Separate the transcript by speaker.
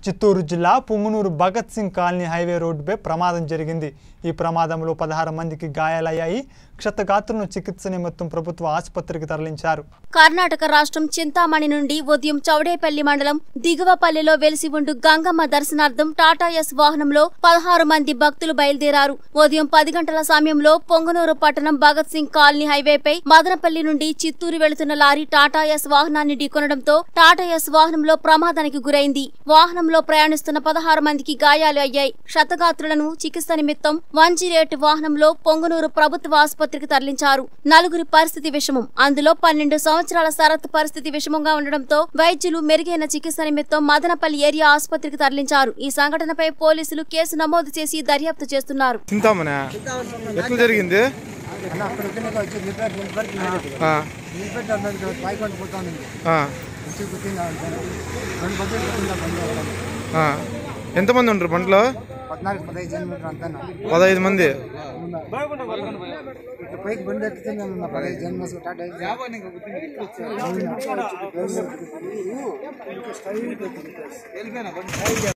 Speaker 1: చిత్తూరు జిల్లా Punganur Bhagat Singh colony highway రోడ్డుపై ప్రమాదం జరిగింది ఈ ప్రమాదంలో పదహారు మందికి గాయాలయ్యాయి క్షతగాత్రులను చికిత్స నిమిత్తం ప్రభుత్వ ఆసుపత్రికి తరలించారు
Speaker 2: కర్ణాటక రాష్ట్రం చింతామణి నుండి ఉదయం చౌడేపల్లి మండలం దిగువపల్లిలో వెలిసి ఉండు గంగమ్మ దర్శనార్థం టాటా ఎస్ వాహనంలో పదహారు మంది భక్తులు బయలుదేరారు ఉదయం పది గంటల సమయంలో పొంగనూరు పట్టణం భగత్ సింగ్ కాలనీ హైవేపై మదనపల్లి నుండి చిత్తూరు వెళుతున్న లారీ టాటా ఎస్ వాహనాన్ని ఢీకొనడంతో టాటా ఎస్ వాహనంలో ప్రమాదానికి గురైంది వాహనంలో ప్రయాణిస్తున్న పదహారు మందికి గాయాలు అయ్యాయి క్షతగాత్రులను చికిత్స నిమిత్తం వంజిరేట్ వాహనంలో పొంగనూరు ప్రభుత్వ ఆసుపత్రికి తరలించారు నలుగురి పరిస్థితి విషమం అందులో పన్నెండు సంవత్సరాల శరత్ పరిస్థితి విషమంగా ఉండడంతో వైద్యులు మెరుగైన చికిత్స నిమిత్తం మదనపల్లి ఏరియా ఆసుపత్రికి తరలించారు ఈ సంఘటనపై పోలీసులు కేసు నమోదు చేసి దర్యాప్తు చేస్తున్నారు
Speaker 3: చింతామనే ఎట్లా జరిగింది
Speaker 4: అన్న అక్కడ వచ్చినాక వచ్చి నిలబెట్టి నిలబెట్టి
Speaker 3: ఆ,
Speaker 4: నిలబెట్టి అన్నది పైకి పోతాను
Speaker 3: ఆ,
Speaker 4: వచ్చి కుట్టింది రెండు బస్సులు కుట్టిందా బండి
Speaker 3: ఆ. ఎంతమంది ఉంటారు బంట్లో
Speaker 4: పద్నాలుగు పదహైదు జన్మీటర్ అంతా
Speaker 3: పదహైదు మంది
Speaker 4: ఇట్లా పైకి బండి ఎక్కితే నేను పదహైదు జన్మ స్టార్ట్ అయింది